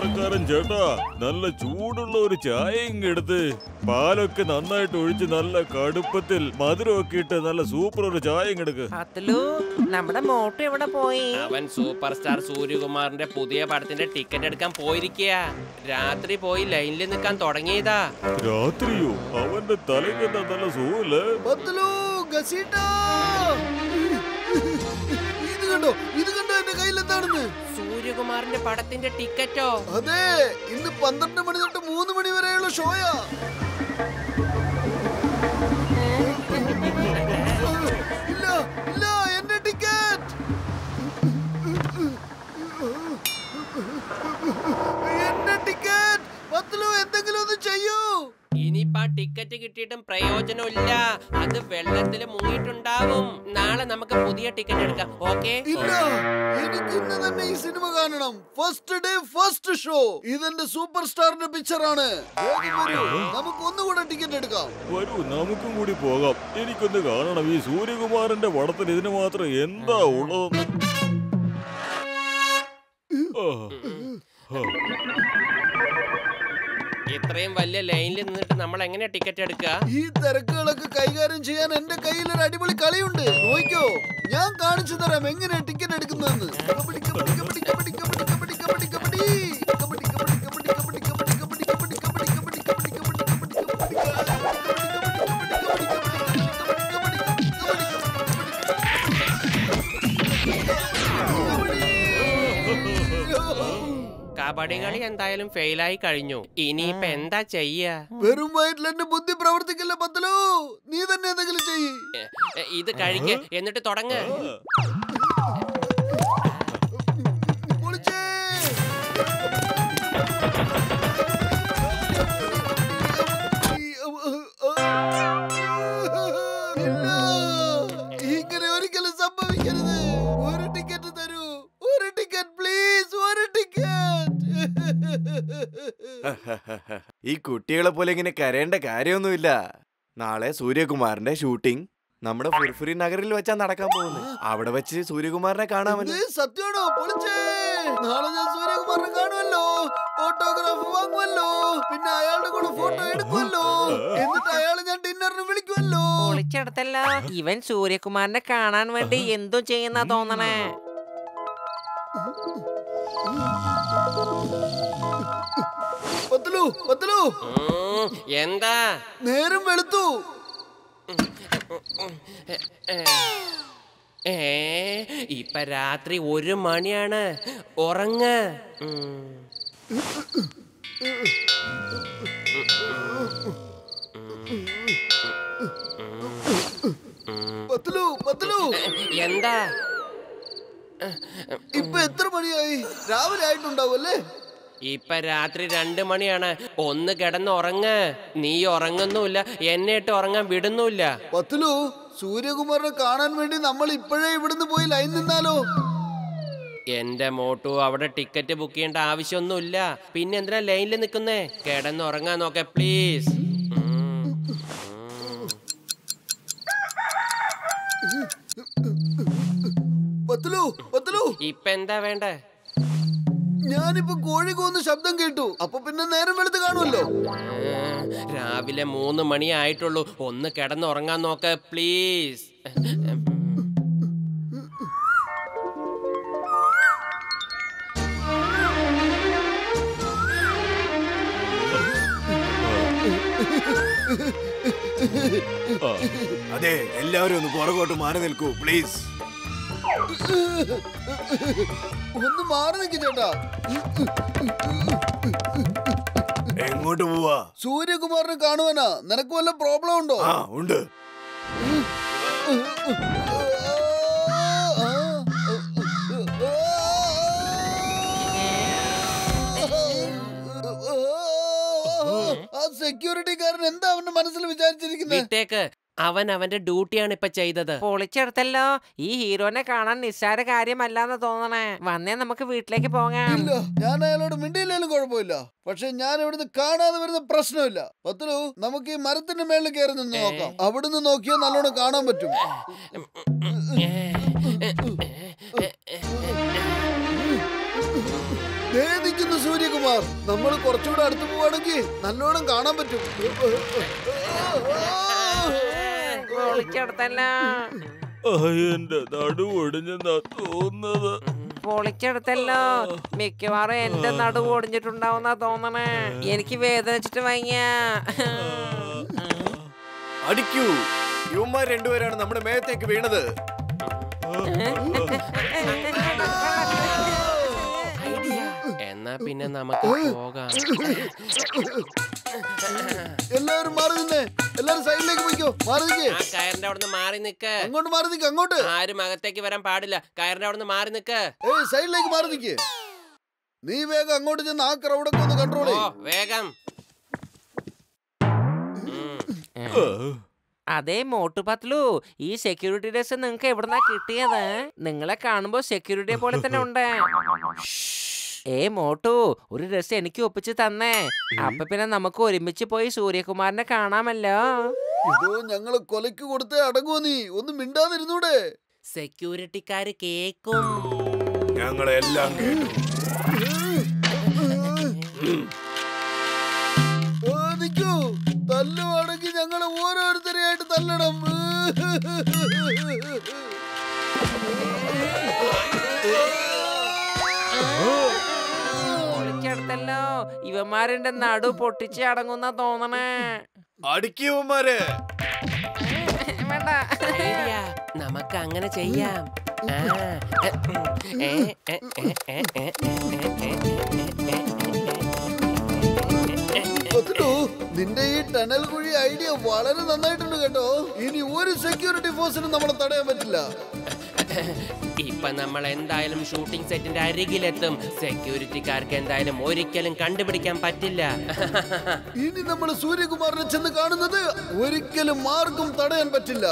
കച്ചവടക്കാരൻ ചേട്ടാ നല്ല ചൂടുള്ള ഒരു ചായ ഇങ്ങ് എടുത്ത് പാലൊക്കെ നന്നായിട്ട് ഒഴിച്ച് നല്ല കടുപ്പത്തിൽ മധുരമൊക്കെ ഇട്ട് നല്ല സൂപ്പർ ഒരു ചായ ഇങ്ങെടുക്ക് പത്തലു നമ്മുടെ മോട്ടു എവിടെ പോയി അവൻ സൂപ്പർ സ്റ്റാർ സൂര്യകുമാറിന്റെ പുതിയ പടത്തിന്റെ ടിക്കറ്റ് എടുക്കാൻ പോയിരിക്കുക രാത്രി പോയി ലൈനിൽ നിൽക്കാൻ തുടങ്ങിയതാ രാത്രിയോ അവന്റെ തലയ്ക്ക് എന്താ നല്ല സുഖമില്ലേ പത്തലു ഗസീട്ട ഇത് കണ്ടോ ഇത് കണ്ടോ എന്റെ കയ്യിൽ എന്താണെന്ന് സൂര്യകുമാറിന്റെ പടത്തിന്റെ ടിക്കറ്റോ അതെ ഇന്ന് പന്ത്രണ്ട് മണി തൊട്ട് മൂന്ന് മണി വരെയുള്ള ഷോയാ ഇല്ല ഇല്ല എന്റെ ടിക്കറ്റ് എന്റെ ടിക്കറ്റ് പത്തലു എന്തെങ്കിലും ഒന്ന് ചെയ്യൂ ഇനിയിപ്പോ ആ ടിക്കറ്റ് കിട്ടിയിട്ടും പ്രയോജനമില്ല അത് വെള്ളത്തിൽ മുങ്ങിയിട്ടുണ്ടാവും നാളെ നമുക്ക് പുതിയ ടിക്കറ്റ് എടുക്കാം ഓക്കെ ഇല്ല എനിക്ക് ഇന്ന് തന്നെ ഈ സിനിമ കാണണം ഫസ്റ്റ് ഡേ ഫസ്റ്റ് ഷോ ഇതെന്റെ സൂപ്പർ സ്റ്റാറിന്റെ പിക്ചറാണ് വേഗം വരൂ. നമുക്ക് ഒന്നുകൂടെ ടിക്കറ്റ് എടുക്കാം വരൂ നമുക്കും കൂടി പോകാം എനിക്കൊന്ന് കാണണം ഈ സൂര്യകുമാരന്റെ പടത്തിൽ ഇതിന് മാത്രം എന്താ ഉള്ളത് ഇത്രയും വലിയ ലൈനിൽ നിന്നിട്ട് നമ്മൾ എങ്ങനെ ടിക്കറ്റ് എടുക്കുക ഈ തിരക്കുകളൊക്കെ കൈകാര്യം ചെയ്യാൻ എന്റെ കയ്യിൽ ഒരു അടിപൊളി കളിയുണ്ട് നോക്കിക്കോ ഞാൻ കാണിച്ചു തരാം എങ്ങനെ ടിക്കറ്റ് എടുക്കുന്നതെന്ന് കബഡി, കബഡി, കബഡി, കബഡി, കബഡി, കബഡി, കബഡി, കബഡി. കബഡി, കബഡി, കബഡി, കബഡി, കബഡി, കബഡി, കബഡി, കബഡി, കബഡി, കബഡി, കബഡി, കബഡി, കബഡി, കബഡി കളി എന്തായാലും ഫെയിലായി കഴിഞ്ഞു ഇനിയിപ്പൊ എന്താ ചെയ്യാ വെറും വയറ്റിൽ എന്റെ ബുദ്ധി പ്രവർത്തിക്കില്ല പത്തലോ നീ തന്നെ എന്തെങ്കിലും ചെയ്യ് എ, എ, ഇത് കഴിക്ക് എന്നിട്ട് തുടങ്ങ് പൊളിച്ചേ. ഇല്ല. ഇങ്ങനെ ഒരിക്കലും സംഭവിക്കരുത് ഒരു ടിക്കറ്റ് തരൂ ഒരു ടിക്കറ്റ് പ്ലീസ് ഒരു ടിക്കറ്റ് ഈ കുട്ടികളെ പോലെ ഇങ്ങനെ കരയേണ്ട കാര്യമൊന്നുമില്ല നാളെ സൂര്യകുമാറിന്റെ ഷൂട്ടിംഗ് നമ്മുടെ ഫുർഫുരി നഗറിൽ വെച്ചാ നടക്കാൻ പോകുന്നത് അവിടെ വെച്ച് സൂര്യകുമാറിനെ കാണാമല്ലോ ഇത് സത്യമാണോ പൊളിച്ചേ നാളെ ഞാൻ സൂര്യകുമാറിനെ കാണുമല്ലോ ഓട്ടോഗ്രാഫ് വാങ്ങുമല്ലോ പിന്നെ അയാളുടെ കൂടെ ഫോട്ടോ എടുക്കുമല്ലോ എന്നിട്ട് അയാളെ ഞാൻ ഡിന്നറിന് വിളിക്കുമല്ലോ പൊളിച്ചെടുത്തല്ലോ ഇവൻ സൂര്യകുമാറിനെ കാണാൻ വേണ്ടി എന്തും ചെയ്യുന്ന തോന്നണേ പത്തലു പത്തലു ഉം, എന്താ നേരം വെളുത്തു ഏ ഇപ്പൊ രാത്രി ഒരു മണിയാണ് ഉറങ്ങ ഉം. പത്തലു പത്തലു എന്താ ഇപ്പൊ എത്ര മണിയായി രാവിലെ ആയിട്ടുണ്ടാവും അല്ലേ ഇപ്പൊ രാത്രി രണ്ട് മണിയാണ് ഒന്ന് കിടന്ന് ഉറങ്ങ നീ ഉറങ്ങുന്നുമില്ല എന്നെ ഇട്ട് ഉറങ്ങാൻ വിടുന്നുമില്ല പത്തലു സൂര്യകുമാറിനെ കാണാൻ വേണ്ടി നമ്മൾ ഇപ്പോഴേ ഇവിടുന്ന് പോയി ലൈൻ നിന്നാലോ എന്റെ മോട്ടു അവിടെ ടിക്കറ്റ് ബുക്ക് ചെയ്യേണ്ട ആവശ്യമൊന്നുമില്ല പിന്നെ എന്തിനാ ലൈനിൽ നിൽക്കുന്നേ കിടന്ന് ഉറങ്ങാൻ നോക്കെ പ്ലീസ് പത്തലു പത്തലു ഇപ്പൊ എന്താ വേണ്ടേ ഞാനിപ്പോ കോഴി കൂന്ന് ശബ്ദം കേട്ടു അപ്പൊ പിന്നെ നേരം വെളുത്ത് കാണുമല്ലോ ഉം, രാവിലെ മൂന്ന് മണി ആയിട്ടുള്ളൂ ഒന്ന് കിടന്നുറങ്ങാൻ നോക്ക് പ്ലീസ് അതെ എല്ലാവരും ഒന്ന് പുറകോട്ട് മാറി നിൽക്കൂ പ്ലീസ് ഒന്ന് മാറി നിൽക്ക് ചേട്ടാ എങ്ങോട്ട് പോവാ സൂര്യകുമാറിനെ കാണുവാനാ നിനക്ക് വല്ല പ്രോബ്ലം ഉണ്ടോ ആ ഉണ്ട് ആ സെക്യൂരിറ്റിക്കാരൻ എന്താ അവന്റെ മനസ്സിൽ വിചാരിച്ചിരിക്കുന്നത് വിട്ടേക്ക് അവൻ അവന്റെ ഡ്യൂട്ടിയാണ് ഇപ്പൊ ചെയ്തത് പൊളിച്ചെടുത്തല്ലോ ഈ ഹീറോനെ കാണാൻ നിസ്സാര കാര്യമല്ലാന്ന് തോന്നണേ വന്നേ നമുക്ക് വീട്ടിലേക്ക് പോകാം ഇല്ല ഞാൻ അയാളോട് മിണ്ടിയില്ലേലും കുഴപ്പമില്ല പക്ഷെ ഞാൻ ഇവിടുന്ന് കാണാതെ വരുന്ന പ്രശ്നമില്ല പത്തലു നമുക്ക് ഈ മരത്തിന്റെ മേളിൽ കയറി നിന്ന് നോക്കാം അവിടുന്ന് നോക്കിയാൽ നല്ലോണം കാണാൻ പറ്റും ദേ നിൽക്കുന്നു ഉണ്ട് സൂര്യകുമാർ നമ്മൾ കുറച്ചുകൂടെ അടുത്ത് പോവാണെങ്കിൽ നല്ലോണം കാണാൻ പറ്റും പൊളിച്ചെടുത്തല്ലോ ആ, എന്റെ നടു ഒടിഞ്ഞെന്നാ തോന്നുന്നത് പൊളിച്ചെടുത്തല്ലോ മിക്കവാറും എന്റെ നടുവ് ഒടിഞ്ഞിട്ടുണ്ടാവുന്നാ തോന്നണേ എനിക്ക് വേദനിച്ചിട്ട് വയ്യ അടിക്കൂ യുവന്മാർ രണ്ടുപേരാണ് നമ്മുടെ മേത്തേക്ക് വീണത് എന്നാ പിന്നെ നമുക്ക് പോകാം എല്ലാവരും മാറി നിന്നേ എല്ലാവരും സൈഡിലേക്ക് പോയിക്കോ മാറി നിൽക്കേ ആ കയറിന്റെ അവിടുന്ന് മാറി നിക്ക് അങ്ങോട്ട് മാറി നിൽക്ക് അങ്ങോട്ട് ആരും അകത്തേക്ക് വരാൻ പാടില്ല കയറിന്റെ അവിടുന്ന് മാറി നിക്ക് ഏയ് സൈഡിലേക്ക് മാറി നിൽക്ക് നീ വേഗം അങ്ങോട്ട് ചെന്ന് ആ ക്രൗഡൊക്കെ ഒന്ന് കൺട്രോൾ ഓ ചെയ്യും വേഗം ഉം. അതെ മോട്ടു പത്ലു ഈ സെക്യൂരിറ്റി ഡ്രസ് നിങ്ങൾക്ക് എവിടുന്നാ കിട്ടിയത് നിങ്ങളെ കാണുമ്പോ സെക്യൂരിറ്റിയെ പോലെ തന്നെ ഉണ്ട് ഏ മോട്ടു ഒരു ഡ്രസ് എനിക്ക് ഒപ്പിച്ച് തന്നേ അപ്പൊ പിന്നെ നമുക്ക് ഒരുമിച്ച് പോയി സൂര്യകുമാറിനെ കാണാമല്ലോ ഇതോ ഞങ്ങള് കൊലയ്ക്ക് കൊടുത്തേ അടങ്ങുവോ നീ ഒന്ന് മിണ്ടാതിരുന്നൂടെ സെക്യൂരിറ്റിക്കാര് കേക്കും ഞങ്ങളെല്ലാം കേട്ടു ആ, നിക്കൂ തല്ലുവാണെങ്കിൽ ഞങ്ങളെ ഓരോരുത്തരെയായിട്ട് തല്ലണം പൊളിച്ചെടുത്തല്ലോ ഇവന്മാരുടെ നടു പൊട്ടിച്ച് അടങ്ങുന്ന തോന്നണേ അടിക്കൂ യുവന്മാരെ വേണ്ട ഐഡിയ നമുക്ക് അങ്ങനെ ചെയ്യാം ആ, എ, എ, എ, എ, എ, എ, എ, എ, എ, എ. പത്ലു, നിന്റെ ഈ ടണൽ കുഴി ഐഡിയ വളരെ നന്നായിട്ടുണ്ട് കേട്ടോ ഇനി ഒരു സെക്യൂരിറ്റി ഫോഴ്സിനും നമ്മളെ തടയാൻ പറ്റില്ല ഇപ്പൊ നമ്മൾ എന്തായാലും ഷൂട്ടിംഗ് സെറ്റിന്റെ അരികിലെത്തും സെക്യൂരിറ്റിക്കാർക്ക് എന്തായാലും ഒരിക്കലും കണ്ടുപിടിക്കാൻ പറ്റില്ല ഇനി നമ്മൾ സൂര്യകുമാറിനെ ചെന്ന് കാണുന്നത് ഒരിക്കലും ആർക്കും തടയാൻ പറ്റില്ല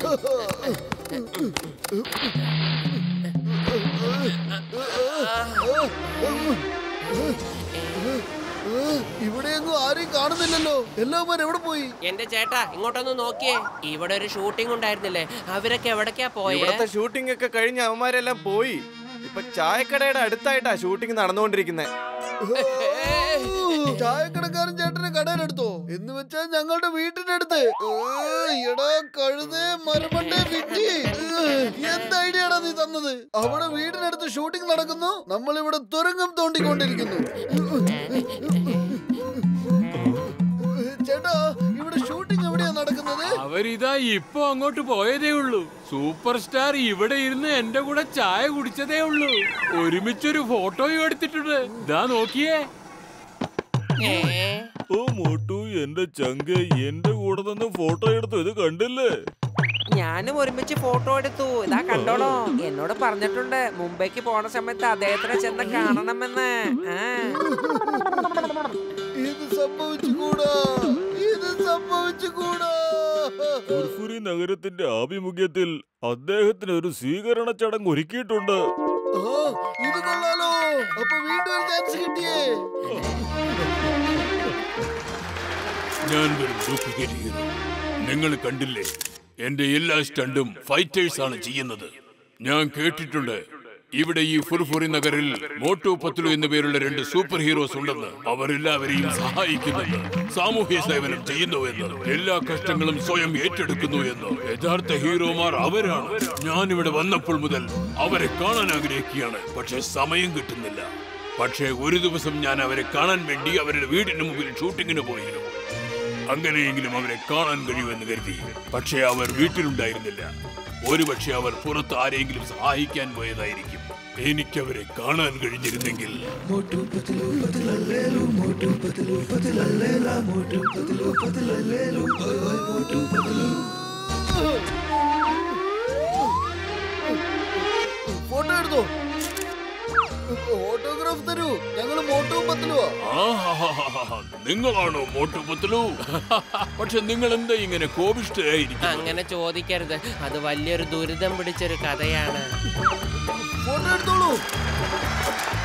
ഇവിടെയെങ്ങും ആരെയും കാണുന്നില്ലല്ലോ എല്ലാവരും എവിടെ പോയി എന്റെ ചേട്ടാ ഇങ്ങോട്ടൊന്ന് നോക്കിയേ ഇവിടെ ഒരു ഷൂട്ടിംഗ് ഉണ്ടായിരുന്നില്ലേ അവരൊക്കെ എവിടേക്കാ പോയേ ഇവിടത്തെ ഷൂട്ടിംഗ് ഒക്കെ കഴിഞ്ഞ് അവന്മാരെല്ലാം പോയി ഇപ്പൊ ചായക്കടയുടെ അടുത്തായിട്ടാ ഷൂട്ടിംഗ് നടന്നുകൊണ്ടിരിക്കുന്നത് ചായക്കടക്കാരൻ ചേട്ടന് കടയിലെടുത്തോ എന്ന് വെച്ചാൽ ഞങ്ങളുടെ വീട്ടിന്റെ അടുത്ത് ഏ, എടാ കഴുതേ മരമണ്ടേ വിറ്റി എന്ത് ഐഡിയടാ നീ തന്നത് അവിടെ വീടിനടുത്ത് ഷൂട്ടിംഗ് നടക്കുന്നു നമ്മൾ ഇവിടെ തുരങ്കം തോണ്ടിക്കൊണ്ടിരിക്കുന്നു ചേട്ടാ ഇവിടെ ഷൂട്ടിംഗ് എവിടെയാ നടക്കുന്നത് അവരിതാ ഇപ്പൊ അങ്ങോട്ട് പോയതേ ഉള്ളൂ സൂപ്പർ സ്റ്റാർ ഇവിടെ ഇരുന്ന് എന്റെ കൂടെ ചായ കുടിച്ചതേ ഉള്ളൂ ഒരുമിച്ചൊരു ഫോട്ടോയും എടുത്തിട്ടുണ്ട് ഇതാ നോക്കിയേ ഏ? ഓ മോട്ടു എന്റെ ചങ്ക് എന്റെ കൂടെ നിന്ന് ഫോട്ടോ എടുത്തു ഇത് കണ്ടില്ലേ ഞാനും ഒരുമിച്ച് ഫോട്ടോ എടുത്തു ഇതാ കണ്ടോളോ എന്നോട് പറഞ്ഞിട്ടുണ്ട് മുംബൈക്ക് പോണ സമയത്ത് അദ്ദേഹത്തിനെ ചെന്ന് കാണണമെന്ന് ആ ഇത് സംഭവിച്ചുകൂടാ ഇത് സംഭവിച്ചുകൂടാ ഫുർഫുരി നഗരത്തിന്റെ ആഭിമുഖ്യത്തിൽ അദ്ദേഹത്തിന് ഒരു സ്വീകരണ ചടങ്ങ് ഒരുക്കിയിട്ടുണ്ട് ആ, ഇത് കൊള്ളാലോ അപ്പൊ വീണ്ടും ഒരു ചാൻസ് കിട്ടിയേ ഞാൻ വെറും ഡ്യൂപ്ലിക്കേറ്റ് ഹീറോ നിങ്ങൾ കണ്ടില്ലേ എന്റെ എല്ലാ സ്റ്റണ്ടും ഫൈറ്റേഴ്സ് ആണ് ചെയ്യുന്നത് ഞാൻ കേട്ടിട്ടുണ്ട് ഇവിടെ ഈ ഫുർഫുറി നഗറിൽ മോട്ടു പത്ലു എന്നു പേരുള്ള രണ്ട് സൂപ്പർ ഹീറോസ് ഉണ്ടെന്ന് അവർ എല്ലാവരെയും സഹായിക്കുന്നെന്ന് സാമൂഹ്യ സേവനം ചെയ്യുന്നുവെന്ന് എല്ലാ കഷ്ടങ്ങളും സ്വയം ഏറ്റെടുക്കുന്നു എന്ന് യഥാർത്ഥ ഹീറോമാർ അവരാണ് ഞാൻ ഇവിടെ വന്നപ്പോൾ മുതൽ അവരെ കാണാൻ ആഗ്രഹിക്കുകയാണ് പക്ഷെ സമയം കിട്ടുന്നില്ല പക്ഷേ ഒരു ദിവസം ഞാൻ അവരെ കാണാൻ വേണ്ടി അവരുടെ വീടിന് മുമ്പിൽ ഷൂട്ടിങ്ങിന് പോയിരുന്നു അങ്ങനെയെങ്കിലും അവരെ കാണാൻ കഴിയുമെന്ന് കരുതി പക്ഷേ അവർ വീട്ടിലുണ്ടായിരുന്നില്ല ഒരുപക്ഷെ അവർ പുറത്ത് ആരെങ്കിലും സഹായിക്കാൻ പോയതായിരിക്കും എനിക്കവരെ കാണാൻ കഴിഞ്ഞിരുന്നെങ്കിൽ ഫോട്ടോ എടുത്തോ ഓട്ടോഗ്രാഫ് തരൂ ഞങ്ങൾ മോട്ടവും പത്തലുവാ ആഹാഹാഹാഹാ. നിങ്ങളാണോ മോട്ടു പത്ലു പക്ഷെ നിങ്ങൾ എന്താ ഇങ്ങനെ കോപിഷ്ഠയായിരിക്കും അങ്ങനെ ചോദിക്കരുത് അത് വലിയൊരു ദുരിതം പിടിച്ചൊരു കഥയാണ് ഫോട്ടോ എടുത്തോളൂ